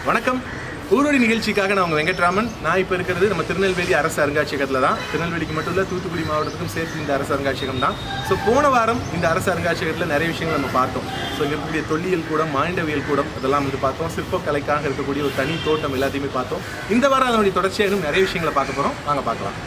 வணக்கம் ஊரொடி நிகழ்ச்சிக்காக நான் உங்கள் வெங்கட்ராமன் நான் இப்போ இருக்கிறது நம்ம திருநெல்வேலி அரசு அருங்காட்சியகத்தில் தான் திருநெல்வேலிக்கு மட்டும் இல்லை தூத்துக்குடி மாவட்டத்துக்கும் சேர்த்து இந்த அரசு அருங்காட்சியகம் தான் ஸோ போன வாரம் இந்த அரசு அருங்காட்சியகத்தில் நிறைய விஷயங்கள் நம்ம பார்த்தோம் ஸோ இங்கே இருக்கக்கூடிய தொல்லியல் கூடம் மாண்டவியல் கூடம் அதெல்லாம் வந்து பார்த்தோம் சிற்பக்கலைக்காக இருக்கக்கூடிய ஒரு தனி தோட்டம் எல்லாத்தையுமே பார்த்தோம் இந்த வாரம் அதனுடைய தொடர்ச்சியாக இன்னும் நிறைய விஷயங்களை பார்க்க போகிறோம் வாங்க பார்க்கலாம்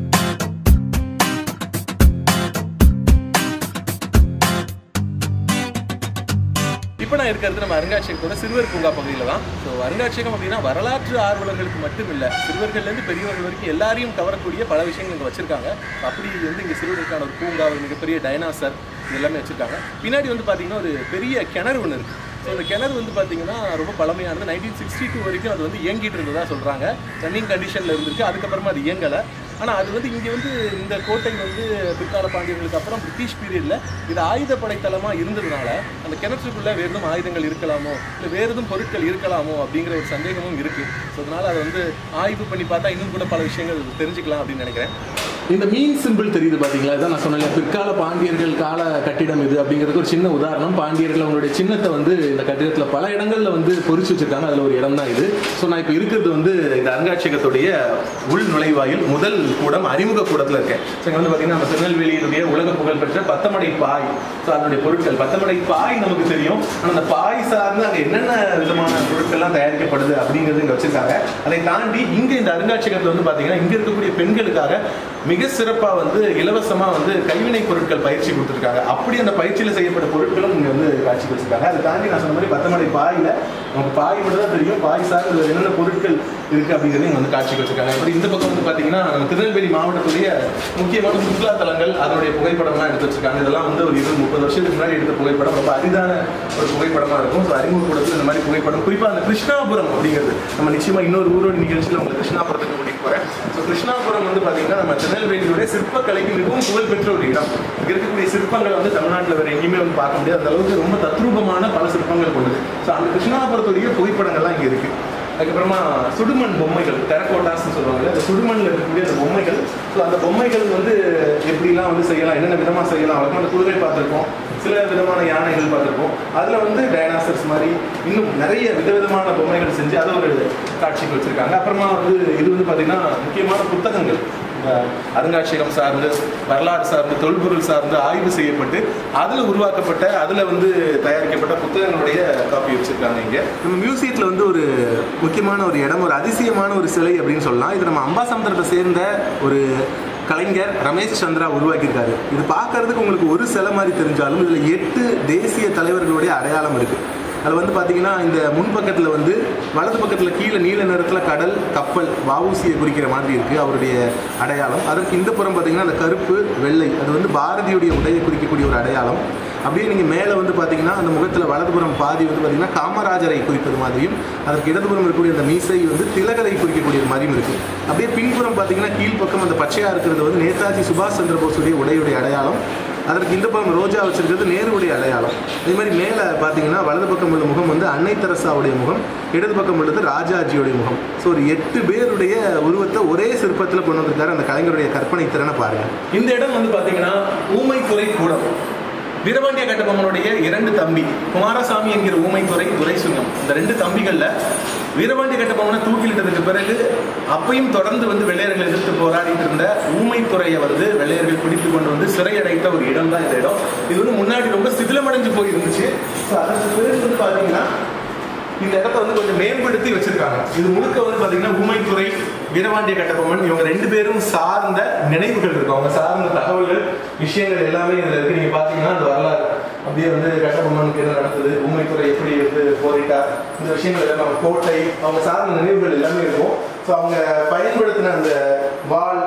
இப்போ நான் இருக்கிறது நம்ம அருங்காட்சியகத்தோட சிறுவர் பூங்கா பகுதியில் தான் ஸோ அருங்காட்சியகம் அப்படின்னா வரலாற்று ஆர்வலர்களுக்கு மட்டும் இல்லை சிறுவர்கள்லேருந்து பெரியவர்கள் வரைக்கும் எல்லாரையும் கவரக்கூடிய பல விஷயங்கள் இங்கே வச்சிருக்காங்க அப்படி வந்து இங்கே சிறுவர்களுக்கான ஒரு பூங்கா ஒரு மிகப்பெரிய டைனாசர் இது எல்லாமே வச்சிருக்காங்க பின்னாடி வந்து பார்த்தீங்கன்னா ஒரு பெரிய கிணறு ஒன்று இருக்குது ஸோ இந்த கிணறு வந்து பார்த்தீங்கன்னா ரொம்ப பழமையானது நைன்டீன் சிக்ஸ்டி டூ வரைக்கும் அது வந்து இயங்கிட்டு இருந்ததா சொல்கிறாங்க ரன்னிங் கண்டிஷனில் இருந்திருக்கு அதுக்கப்புறமா அது இயங்கலை ஆனால் அது வந்து இங்கே வந்து இந்த கோட்டை வந்து பிற்கால பாண்டியர்களுக்கு அப்புறம் பிரிட்டிஷ் பீரியடில் இது ஆயுதப்படை தளமாக இருந்ததுனால அந்த கிணற்றுக்குள்ளே வேறு எதுவும் ஆயுதங்கள் இருக்கலாமோ இல்லை வேறு எதுவும் பொருட்கள் இருக்கலாமோ அப்படிங்கிற ஒரு சந்தேகமும் இருக்குது ஸோ அதனால் அதை வந்து ஆய்வு பண்ணி பார்த்தா இன்னும் கூட பல விஷயங்கள் தெரிஞ்சுக்கலாம் அப்படின்னு நினைக்கிறேன் இந்த மீன் சிம்பிள் தெரியுது பாத்தீங்களா இதான் நான் சொன்னேன் பிற்கால பாண்டியர்கள் கால கட்டிடம் இது அப்படிங்கிறதுக்கு ஒரு சின்ன உதாரணம் பாண்டியர்கள் அவங்களுடைய சின்னத்தை வந்து இந்த கட்டிடத்துல பல இடங்கள்ல வந்து பொறிச்சு வச்சிருக்காங்க அதுல ஒரு இடம் தான் இது ஸோ நான் இப்போ இருக்கிறது வந்து இந்த அருங்காட்சியகத்துடைய உள் நுழைவாயில் முதல் கூடம் அறிமுக கூடத்துல இருக்கேன் ஸோ இங்க வந்து பாத்தீங்கன்னா நம்ம திருநெல்வேலியினுடைய உலக புகழ்பெற்ற பத்தமடை பாய் ஸோ அதனுடைய பொருட்கள் பத்தமடை பாய் நமக்கு தெரியும் ஆனால் அந்த பாய் சார்ந்து அங்கே என்னென்ன விதமான பொருட்கள்லாம் தயாரிக்கப்படுது அப்படிங்கிறது இங்கே வச்சிருக்காங்க அதை தாண்டி இங்கே இந்த அருங்காட்சியகத்தில் வந்து பார்த்தீங்கன்னா இங்கே இருக்கக்கூடிய பெண்களுக்காக மிக சிறப்பாக வந்து இலவசமாக வந்து கைவினை பொருட்கள் பயிற்சி கொடுத்துருக்காங்க அப்படி அந்த பயிற்சியில் செய்யப்பட்ட பொருட்களும் இங்கே வந்து காட்சி வச்சிருக்காங்க அதை தாண்டி நான் சொன்ன மாதிரி பத்தமடை பாயில் நமக்கு பாய் மட்டும் தான் தெரியும் பாய் சார்ந்து என்னென்ன பொருட்கள் இருக்குது அப்படிங்கிறது இங்கே வந்து காட்சி வச்சிருக்காங்க அப்படி இந்த பக்கம் வந்து பார்த்தீங்கன்னா நம்ம திருநெல்வேலி மாவட்டத்துடைய முக்கியமான சுற்றுலா தலங்கள் அதனுடைய புகைப்படம்லாம் எடுத்து வச்சிருக்காங்க இதெல்லாம் வந்து ஒரு இருபது முப்பது வருஷத்துக்கு முன்னாடி எடுத்த புகைப்படம் ரொம்ப அரிதான ஒரு புகைப்படமாக இருக்கும் ஸோ அறிமுக கூடத்தில் இந்த மாதிரி புகைப்படம் குறிப்பாக அந்த கிருஷ்ணாபுரம் அப்படிங்கிறது நம்ம நிச்சயமாக இன்னொரு ஊரோட நிகழ்ச்சியில் உங்களுக்கு கிருஷ்ணாபுரத்துக்கு கூட்டிகிட்டு போகிறேன் ஸோ கிருஷ்ணாபுரம் வந்து பார்த்தீங்கன்னா நம்ம திருநெல்வேலியுடைய சிற்பக்கலைக்கு மிகவும் புகழ்பெற்ற ஒரு இடம் இங்க இருக்கக்கூடிய சிற்பங்கள் வந்து தமிழ்நாட்டில் வேற எங்கேயுமே வந்து பார்க்க முடியாது அந்த அளவுக்கு ரொம்ப தத்ரூபமான பல சிற்பங்கள் கொண்டது ஸோ அந்த கிருஷ்ணாபுரத்துடைய புகைப்படங்கள்லாம் இங்கே இருக்கு அதுக்கப்புறமா சுடுமண் பொம்மைகள் டெரக்கோட்டாஸ்னு சொல்லுவாங்க அந்த சுடுமண்ணில் இருக்கக்கூடிய அந்த பொம்மைகள் ஸோ அந்த பொம்மைகள் வந்து எப்படிலாம் வந்து செய்யலாம் என்னென்ன விதமாக செய்யலாம் வழக்கமாக அந்த குதிரை பார்த்துருக்கோம் சில விதமான யானைகள் பார்த்துருப்போம் அதில் வந்து டைனாசர்ஸ் மாதிரி இன்னும் நிறைய விதவிதமான பொம்மைகள் செஞ்சு அதை ஒரு காட்சிக்கு வச்சுருக்காங்க அப்புறமா வந்து இது வந்து பார்த்திங்கன்னா முக்கியமான புத்தகங்கள் அஹ், அருங்காட்சியகம் சார்ந்து வரலாறு சார்ந்து தொல்பொருள் சார்ந்து ஆய்வு செய்யப்பட்டு அதில் உருவாக்கப்பட்ட அதில் வந்து தயாரிக்கப்பட்ட புத்தகங்களுடைய காப்பி வச்சுருக்காங்க இங்கே நம்ம மியூசியத்தில் வந்து ஒரு முக்கியமான ஒரு இடம் ஒரு அதிசயமான ஒரு சிலை அப்படின்னு சொல்லலாம் இது நம்ம அம்பாசமுத்திரத்தை சேர்ந்த ஒரு கலைஞர் ரமேஷ் சந்திரா உருவாக்கியிருக்காரு இது பார்க்கறதுக்கு உங்களுக்கு ஒரு சிலை மாதிரி தெரிஞ்சாலும் இதில் எட்டு தேசிய தலைவர்களுடைய அடையாளம் இருக்குது அதில் வந்து பார்த்தீங்கன்னா இந்த முன்பக்கத்தில் வந்து வலது பக்கத்தில் கீழே நீல நிறத்தில் கடல் கப்பல் வவுசியை குறிக்கிற மாதிரி இருக்குது அவருடைய அடையாளம் அதற்கு இந்த புறம் பார்த்தீங்கன்னா அந்த கருப்பு வெள்ளை அது வந்து பாரதியுடைய உடையை குறிக்கக்கூடிய ஒரு அடையாளம் அப்படியே நீங்கள் மேலே வந்து பார்த்தீங்கன்னா அந்த முகத்தில் வலதுபுறம் பாதி வந்து பார்த்தீங்கன்னா காமராஜரை குறிப்பது மாதிரியும் அதற்கு இடதுபுறம் இருக்கக்கூடிய அந்த மீசை வந்து திலகரை குறிக்கக்கூடிய மாதிரியும் இருக்குது அப்படியே பின்புறம் பார்த்தீங்கன்னா கீழ்ப்பக்கம் அந்த பச்சையாக இருக்கிறது வந்து நேதாஜி சுபாஷ் சந்திர போஸுடைய உடையுடைய அடையாளம் அதற்கு இந்த பக்கம் ரோஜா வச்சிருக்கிறது நேருடைய அடையாளம் அதே மாதிரி மேலே பார்த்தீங்கன்னா வலது பக்கம் உள்ள முகம் வந்து அன்னை தெரசாவுடைய முகம் இடது பக்கம் உள்ளது ராஜாஜியோடைய முகம் ஸோ ஒரு எட்டு பேருடைய உருவத்தை ஒரே சிற்பத்தில் கொண்டு வந்திருக்காரு அந்த கலைஞருடைய கற்பனை திறனை பாருங்க இந்த இடம் வந்து பார்த்தீங்கன்னா ஊமைத்துறை கூடம் வீரபாண்டிய கட்டபொம்மனுடைய இரண்டு தம்பி குமாரசாமி என்கிற ஊமைத்துறை துரைசுங்கம் இந்த ரெண்டு தம்பிகள்ல வீரபாண்டிய கட்டபொம்மனை தூக்கிலிட்டதுக்கு பிறகு அப்பையும் தொடர்ந்து வந்து வெள்ளையர்களை எதிர்த்து போராடிட்டு இருந்த ஊமைத்துறையை வந்து வெள்ளையர்கள் பிடித்து கொண்டு வந்து சிறையடைத்த ஒரு இடம் தான் இந்த இடம் இது வந்து முன்னாடி ரொம்ப சிதிலமடைஞ்சு போய் இருந்துச்சு ஸோ அதற்கு பிறகு வந்து பார்த்தீங்கன்னா இந்த இடத்த வந்து கொஞ்சம் மேம்படுத்தி வச்சிருக்காங்க இது முழுக்க வந்து பாத்தீங்கன்னா ஊமைத்துறை வீரபாண்டிய கட்டபொம்மன் இவங்க ரெண்டு பேரும் சார்ந்த நினைவுகள் இருக்கும் அவங்க சார்ந்த தகவல்கள் விஷயங்கள் எல்லாமே இதுல இருக்கு நீங்க பாத்தீங்கன்னா அந்த வரலாறு அப்படியே வந்து கட்டபொம்மனுக்கு என்ன நடந்தது ஊமைத்துறை எப்படி வந்து போரிட்டார் இந்த விஷயங்கள் எல்லாம் அவங்க கோட்டை அவங்க சார்ந்த நினைவுகள் எல்லாமே இருக்கும் ஸோ அவங்க பயன்படுத்தின அந்த வாள்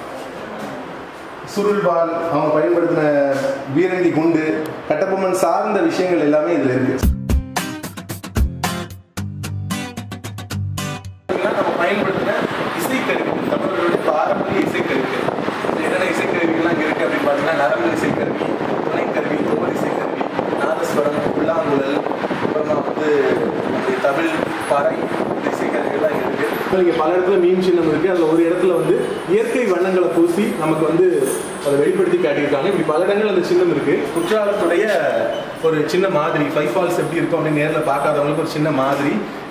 சுருள்வாள் அவங்க பயன்படுத்தின வீரங்கி குண்டு கட்டபொம்மன் சார்ந்த விஷயங்கள் எல்லாமே இதுல இருக்கு நம்ம பயன்படுத்தின இசைக்கருவி தமிழர்களுடைய பாரம்பரிய இசைக்கருவிகள் இது என்னென்ன இசைக்கருவிகள்லாம் இங்கே இருக்குது அப்படின்னு பார்த்தீங்கன்னா நரம்பு இசைக்கருவி துணைக்கருவி தோல் இசைக்கருவி நாதஸ்வரம் புல்லாங்குழல் அப்புறமா வந்து இந்த தமிழ் பறை இந்த இசைக்கருவிகள்லாம் இங்கே இருக்குது இங்கே பல இடத்துல மீன் சின்னம் இருக்குது அதில் ஒரு இடத்துல வந்து இயற்கை வண்ணங்களை பூசி நமக்கு வந்து அதை வெளிப்படுத்தி காட்டியிருக்காங்க இப்படி பல இடங்கள் அந்த சின்னம் இருக்கு குற்றாலத்துடைய ஒரு சின்ன மாதிரி ஃபைவ் ஃபால்ஸ் எப்படி இருக்கும் அப்படின்னு நேரில் பார்க்காதவங்களுக்கு ஒரு சின்ன மாதிரி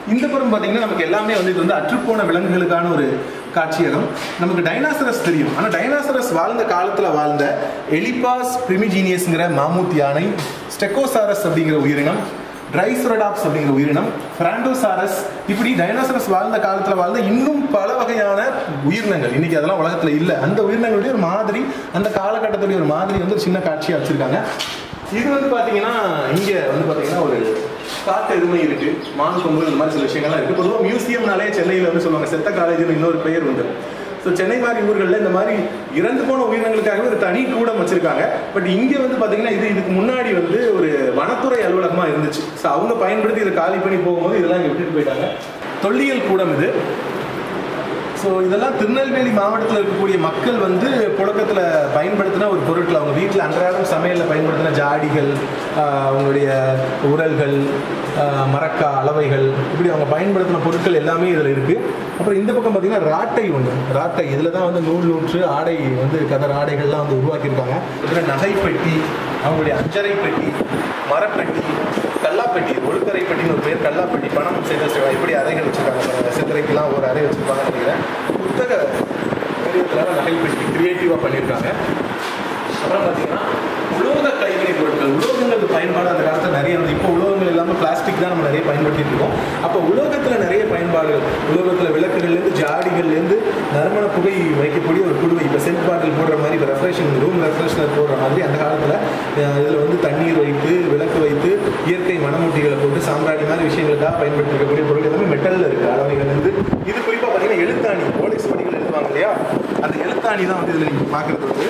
இந்த புறம் பார்த்தீங்கன்னா நமக்கு எல்லாமே வந்து இது வந்து அற்றுப்போன விலங்குகளுக்கான ஒரு காட்சியகம் நமக்கு டைனாசரஸ் தெரியும் ஆனால் டைனாசரஸ் வாழ்ந்த காலத்தில் வாழ்ந்த எலிபாஸ் பிரிமிஜீனியஸ்ங்கிற மாமூத் யானை ஸ்டெக்கோசாரஸ் அப்படிங்கிற உயிரினம் ட்ரைசரடாப்ஸ் அப்படிங்கிற உயிரினம் பிராண்டோசாரஸ் இப்படி டைனோசரஸ் வாழ்ந்த காலத்தில் வாழ்ந்த இன்னும் பல வகையான உயிரினங்கள் இன்னைக்கு அதெல்லாம் உலகத்தில் இல்லை அந்த உயிரினங்களுடைய ஒரு மாதிரி அந்த காலகட்டத்துடைய ஒரு மாதிரி வந்து ஒரு சின்ன காட்சியாக வச்சிருக்காங்க இது வந்து பார்த்தீங்கன்னா இங்கே வந்து பார்த்தீங்கன்னா ஒரு காட்டு எருமை இருக்கு மான் கொம்பு இந்த மாதிரி சில விஷயங்கள்லாம் இருக்கு பொதுவாக மியூசியம்னாலே சென்னையில் வந்து சொல்லுவாங்க செத்த காலேஜ்னு இன்னொரு பெயர் உண்டு ஸோ சென்னை மாதிரி ஊர்களில் இந்த மாதிரி இறந்து போன உயிரினங்களுக்காகவே ஒரு தனி கூடம் வச்சிருக்காங்க பட் இங்கே வந்து பார்த்தீங்கன்னா இது இதுக்கு முன்னாடி வந்து ஒரு வனத்துறை அலுவலகமாக இருந்துச்சு ஸோ அவங்க பயன்படுத்தி இதை காலி பண்ணி போகும்போது இதெல்லாம் இங்கே விட்டுட்டு போயிட்டாங்க தொல்லியல் கூடம் இது ஸோ இதெல்லாம் திருநெல்வேலி மாவட்டத்தில் இருக்கக்கூடிய மக்கள் வந்து புழக்கத்தில் பயன்படுத்தின ஒரு பொருட்கள் அவங்க வீட்டில் அன்றாடம் சமையலில் பயன்படுத்தின ஜாடிகள் ஆஹ் அவங்களுடைய உரல்கள் ஆஹ் மரக்கா அளவைகள் இப்படி அவங்க பயன்படுத்தின பொருட்கள் எல்லாமே இதில் இருக்குது அப்புறம் இந்த பக்கம் பார்த்தீங்கன்னா ராட்டை ஒன்று ராட்டை இதில் தான் வந்து நூல் நூற்று ஆடை வந்து கதர் ஆடைகள்லாம் வந்து உருவாக்கியிருக்காங்க இதில் நகைப்பெட்டி அவங்களுடைய அஞ்சரை பெட்டி மரப்பெட்டி கல்லாப்பெட்டி ஒழுக்கரை பெட்டின்னு ஒரு பேர் கல்லாப்பெட்டி பணம் செய்த சேவை இப்படி அறைகள் வச்சிருக்காங்க பாருங்க. சித்திரைக்கெல்லாம் ஒரு அறை வச்சிருப்பாங்கன்னு நினைக்கிறேன் புத்தக பெரியதுனால நகைப்பெட்டி கிரியேட்டிவாக பண்ணியிருக்காங்க அப்புறம் பார்த்தீங்கன்னா உலோக கைவினை பொருட்கள் உலோகங்கள் பயன்பாடு அந்த காலத்தில் நிறைய இருந்தது இப்போ உலோகங்கள் இல்லாமல் பிளாஸ்டிக் தான் நம்ம நிறைய பயன்படுத்திட்டு இருக்கோம் அப்போ உலோகத்தில் நிறைய பயன்பாடுகள் உலோகத்தில் விளக்குகள்லேருந்து ஜாடிகள்லேருந்து நறுமண புகை வைக்கக்கூடிய ஒரு குடுவை இப்போ சென்ட் பாட்டில் போடுற மாதிரி இப்போ ரெஃப்ரெஷிங் ரூம் ரெஃப்ரெஷ்னர் போடுற மாதிரி அந்த காலத்தில் இதில் வந்து தண்ணீர் வைத்து விளக்கு வைத்து இயற்கை மணமூட்டிகளை போட்டு சாம்பிராணி மாதிரி விஷயங்களுக்காக பயன்படுத்திருக்கக்கூடிய பொருள் எல்லாமே மெட்டலில் இருக்குது அளவைகள்லேருந்து இது குறிப்பாக பார்த்தீங்கன்னா எழுத்தாணி ஓலை சுவடிகள் எழுதுவாங்க இல்லையா அந்த எழுத்தாணி தான் வந்து இதில் நீங்கள் பார்க்குறது வந்து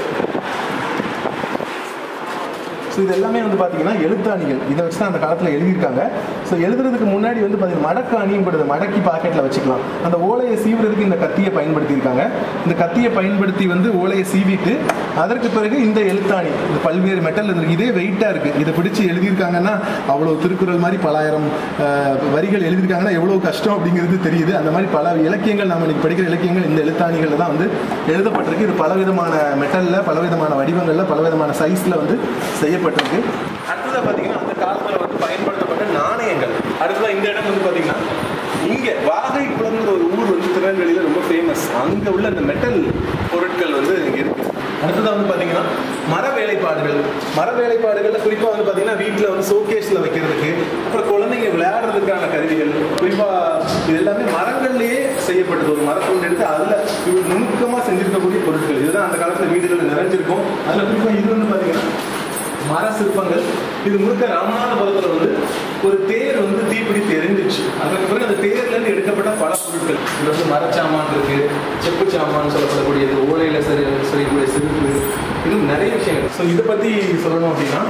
ஸோ இது எல்லாமே வந்து பார்த்தீங்கன்னா எழுத்தாணிகள் இதை வச்சு தான் அந்த காலத்தில் எழுதியிருக்காங்க ஸோ எழுதுறதுக்கு முன்னாடி வந்து பார்த்தீங்கன்னா மடக்காணியும் படுது மடக்கி பாக்கெட்டில் வச்சுக்கலாம் அந்த ஓலையை சீவுறதுக்கு இந்த கத்தியை பயன்படுத்தியிருக்காங்க இந்த கத்தியை பயன்படுத்தி வந்து ஓலையை சீவிட்டு அதற்கு பிறகு இந்த எழுத்தாணி இந்த பல்வேறு மெட்டல் இருக்கு இதே வெயிட்டாக இருக்குது இதை பிடிச்சி எழுதியிருக்காங்கன்னா அவ்வளோ திருக்குறள் மாதிரி பலாயிரம் அஹ், வரிகள் எழுதியிருக்காங்கன்னா எவ்வளோ கஷ்டம் அப்படிங்கிறது தெரியுது அந்த மாதிரி பல இலக்கியங்கள் நம்ம இன்னைக்கு படிக்கிற இலக்கியங்கள் இந்த எழுத்தாணிகளில் தான் வந்து எழுதப்பட்டிருக்கு இது பலவிதமான மெட்டலில் பலவிதமான வடிவங்களில் பலவிதமான சைஸில் வந்து செய்யப்பட்டிருக்கு அடுத்ததாக பார்த்தீங்கன்னா அந்த காலத்தில் வந்து பயன்படுத்தப்பட்ட நாணயங்கள் அடுத்ததாக இந்த இடம் வந்து பார்த்தீங்கன்னா இங்கே வாகை குளம்ங்கிற ஒரு ஊர் வந்து திருநெல்வேலியில் ரொம்ப ஃபேமஸ் அங்கே உள்ள அந்த மெட்டல் பொருட்கள் வந்து இங்கே இருக்கு அடுத்ததாக வந்து பார்த்தீங்கன்னா மர வேலைப்பாடுகள் மர வேலைப்பாடுகளில் குறிப்பாக வந்து பார்த்தீங்கன்னா வீட்டில் வந்து ஷோகேஸில் வைக்கிறதுக்கு அப்புறம் குழந்தைங்க விளையாடுறதுக்கான கருவிகள் குறிப்பாக இது எல்லாமே மரங்கள்லேயே செய்யப்பட்டது ஒரு மரத்தை எடுத்து அதில் நுணுக்கமாக செஞ்சிருக்கக்கூடிய பொருட்கள் இதுதான் அந்த காலத்தில் வீடுகளில் நிறைஞ்சிருக்கும் அதில் குறிப்பாக இது வந்து பார்த்தீங்கன்னா மர சிற்பங்கள் இது முழுக்க ராமநாதபுரத்தில் வந்து ஒரு தேர் வந்து தீப்பிடித்து எரிஞ்சிச்சு அதற்கு பிறகு அந்த தேர்லேருந்து எடுக்கப்பட்ட பல பொருட்கள் இது வந்து மரச்சாமான் இருக்கு செப்பு சாமான் சொல்லப்படக்கூடியது ஓலையில் சரி செய்யக்கூடிய சிறுப்பு இன்னும் நிறைய விஷயங்கள் ஸோ இதை பற்றி சொல்லணும் அப்படின்னா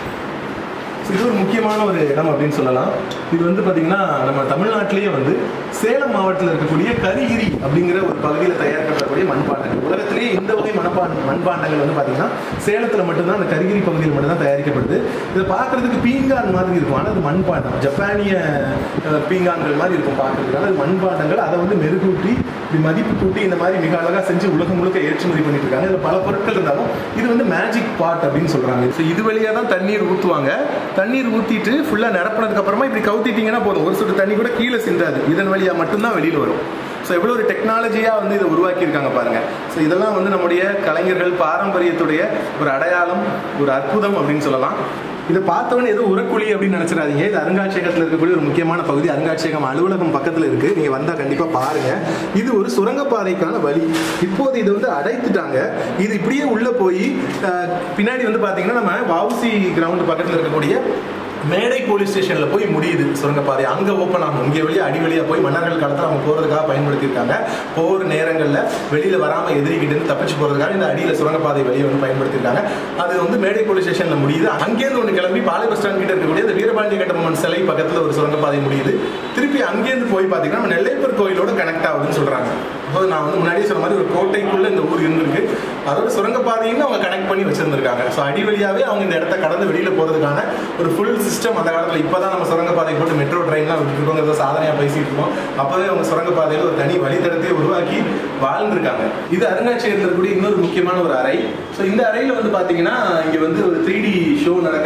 So, இது ஒரு முக்கியமான ஒரு இடம் அப்படின்னு சொல்லலாம் இது வந்து பார்த்தீங்கன்னா நம்ம தமிழ்நாட்டிலேயே வந்து சேலம் மாவட்டத்தில் இருக்கக்கூடிய கரிகிரி அப்படிங்கிற ஒரு பகுதியில் தயாரிக்கப்படக்கூடிய மண்பாண்டங்கள் உலகத்திலேயே இந்த வகை மண்பாண்ட மண்பாண்டங்கள் வந்து பார்த்தீங்கன்னா சேலத்தில் மட்டும்தான் அந்த கரிகிரி பகுதியில் மட்டும்தான் தயாரிக்கப்படுது இதை பார்க்கறதுக்கு பீங்கான் மாதிரி இருக்கும் ஆனால் அது மண்பாண்டம் ஜப்பானிய அஹ், பீங்கான்கள் மாதிரி இருக்கும் பார்க்கறதுக்கு ஆனால் அது மண்பாண்டங்கள் அதை வந்து மெருகூட்டி இப்படி மதிப்பு கூட்டி இந்த மாதிரி மிக அழகாக செஞ்சு உலகம் முழுக்க ஏற்றுமதி பண்ணிட்டு இருக்காங்க இதில் பல பொருட்கள் இருந்தாலும் இது வந்து மேஜிக் பாட் அப்படின்னு சொல்றாங்க ஸோ இது வழியாக தான் தண்ணீர் ஊற்றுவாங்க தண்ணீர் ஊற்றிட்டு ஃபுல்லாக நிரப்புனதுக்கு அப்புறமா இப்படி கவுத்திட்டீங்கன்னா போதும் ஒரு சொட்டு தண்ணி கூட கீழே சிந்தாது இதன் வழியாக மட்டும்தான் வெளியில் வரும் ஸோ எவ்வளோ ஒரு டெக்னாலஜியாக வந்து இதை உருவாக்கியிருக்காங்க பாருங்க ஸோ இதெல்லாம் வந்து நம்முடைய கலைஞர்கள் பாரம்பரியத்துடைய ஒரு அடையாளம் ஒரு அற்புதம் அப்படின்னு சொல்லலாம் இதை பார்த்தவொடனே ஏதோ உரக்குழி அப்படின்னு நினைச்சிடாதீங்க இது அருங்காட்சியகத்தில் இருக்கக்கூடிய ஒரு முக்கியமான பகுதி அருங்காட்சியகம் அலுவலகம் பக்கத்தில் இருக்கு நீங்க வந்தா கண்டிப்பா பாருங்க இது ஒரு சுரங்கப்பாதைக்கான வழி இப்போது இது வந்து அடைத்துட்டாங்க இது இப்படியே உள்ள போய் அஹ், பின்னாடி வந்து பாத்தீங்கன்னா நம்ம வவுசி கிரவுண்ட் பக்கத்தில் இருக்கக்கூடிய மேடை போலீஸ் ஸ்டேஷன்ல போய் முடியுது சுரங்கப்பாதை அங்க ஓப்பன் ஆகும் இங்கே வழியா அடி வழியா போய் மன்னர்கள் காலத்தில் அவங்க போறதுக்காக பயன்படுத்தியிருக்காங்க போர் நேரங்கள்ல வெளியில வராம எதிரிக்கிட்டு இருந்து தப்பிச்சு போறதுக்காக இந்த அடியில சுரங்கப்பாதை வழியை வந்து பயன்படுத்தியிருக்காங்க அது வந்து மேடை போலீஸ் ஸ்டேஷன்ல முடியுது அங்கேருந்து ஒன்று கிளம்பி பாலை பஸ் ஸ்டாண்ட் கிட்ட இருக்கக்கூடிய இந்த வீரபாண்டிய கட்டபொம்மன் சிலை பக்கத்துல ஒரு சுரங்கப்பாதை முடியுது திருப்பி அங்கேருந்து போய் பார்த்தீங்கன்னா நம்ம நெல்லையப்பர் கோயிலோட கனெக்ட் ஆகுதுன்னு சொல்றாங்க அப்போது நான் வந்து முன்னாடியே சொன்ன மாதிரி ஒரு கோட்டைக்குள்ள இந்த ஊர் இருந்திருக்கு அதோட சுரங்கப்பாதையும் அவங்க கனெக்ட் பண்ணி வச்சிருந்திருக்காங்க ஸோ அடி வழியாவே அவங்க இந்த இடத்த கடந்து வெளியில போறதுக்கான ஒரு ஃபுல் சிஸ்டம் அந்த காலத்தில் இப்போதான் நம்ம சுரங்கப்பாதை போட்டு மெட்ரோ ட்ரெயின்லாம் விட்டுருக்கோங்கிறத சாதனையாக பேசிட்டு இருக்கோம் அப்போவே அவங்க சுரங்கப்பாதையில் ஒரு தனி வழித்தடத்தை உருவாக்கி வாழ்ந்திருக்காங்க இது அருங்காட்சியகத்தில் இருக்கக்கூடிய இன்னொரு முக்கியமான ஒரு அறை ஸோ இந்த அறையில் வந்து பார்த்தீங்கன்னா இங்கே வந்து ஒரு த்ரீ டி ஷோ நடக்கிற ஒரு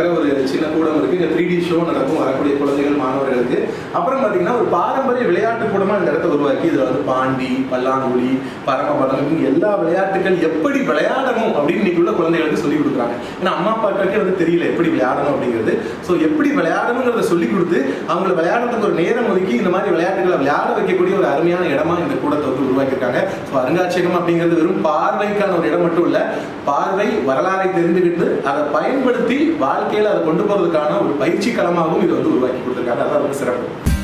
சின்ன கூடம் இருக்கு இங்க த்ரீ டி ஷோ நடக்கும் வரக்கூடிய குழந்தைகள் மாணவர்களுக்கு அப்புறம் பாத்தீங்கன்னா ஒரு பாரம்பரிய விளையாட்டு கூடமா இந்த இடத்த உருவாக்கி இதுல வந்து பாண்டி பல்லாங்குழி பரமபதம் இப்படி எல்லா விளையாட்டுகள் எப்படி விளையாடணும் அப்படின்னு இன்னைக்கு உள்ள குழந்தைகளுக்கு சொல்லி கொடுக்குறாங்க ஏன்னா அம்மா அப்பாக்களுக்கே வந்து தெரியல எப்படி விளையாடணும் அப்படிங்கிறது ஸோ எப்படி விளையாடணுங்கிறத சொல்லி கொடுத்து அவங்கள விளையாடுறதுக்கு ஒரு நேரம் ஒதுக்கி இந்த மாதிரி விளையாட்டுகளை விளையாட வைக்கக்கூடிய ஒரு அருமையான இடமா இந்த கூடத்தை வந்து உருவாக்கியிருக்காங்க ஸோ அருங்காட்சியகம் அப்படிங்கிறது வெறும் பார்வைக்கான ஒரு இடம் மட்டும் இல்ல பார்வை வரலாறை தெரிந்துக்கிட்டு அதை பயன்படுத்தி வாழ்க்கையில அதை கொண்டு போறதுக்கான ஒரு பயிற்சி களமாகவும் இது வந்து உருவாக்கி கொடுத்துருக்காங்க அதான் ரொம்ப சிறப்பு